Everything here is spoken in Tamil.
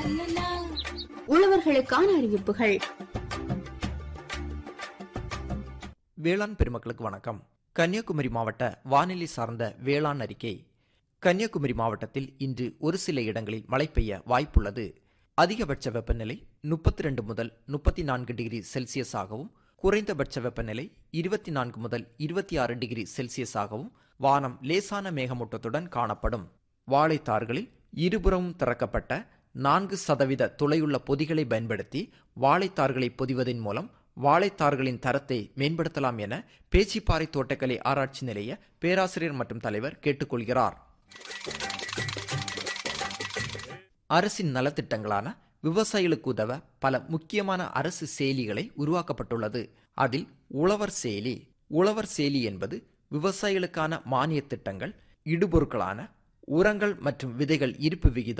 உழவர்களுக்கான அறிவிப்புகள் வேளாண் பெருமக்களுக்கு வணக்கம் கன்னியாகுமரி மாவட்ட வானிலை சார்ந்த வேளாண் அறிக்கை கன்னியாகுமரி மாவட்டத்தில் இன்று ஒரு சில இடங்களில் மழை பெய்ய வாய்ப்புள்ளது அதிகபட்ச வெப்பநிலை முப்பத்தி ரெண்டு முதல் முப்பத்தி நான்கு டிகிரி செல்சியஸாகவும் குறைந்தபட்ச வெப்பநிலை இருபத்தி நான்கு முதல் இருபத்தி ஆறு டிகிரி செல்சியஸாகவும் வானம் லேசான மேகமூட்டத்துடன் காணப்படும் வாழைத்தார்களில் இருபுறமும் திறக்கப்பட்ட நான்கு சதவீத துளையுள்ள பொதிகளை பயன்படுத்தி வாழைத்தார்களை பொதிவதன் மூலம் வாழைத்தார்களின் தரத்தை மேம்படுத்தலாம் என பேச்சிப்பாறை தோட்டக்கலை ஆராய்ச்சி நிலைய பேராசிரியர் மற்றும் தலைவர் கேட்டுக்கொள்கிறார் அரசின் நலத்திட்டங்களான விவசாயிகளுக்கு உதவ பல முக்கியமான அரசு செயலிகளை உருவாக்கப்பட்டுள்ளது அதில் உழவர் செயலி உழவர் செயலி என்பது விவசாயிகளுக்கான மானிய திட்டங்கள் இடுபொருட்களான உரங்கள் மற்றும் விதைகள் இருப்பு விகிதம்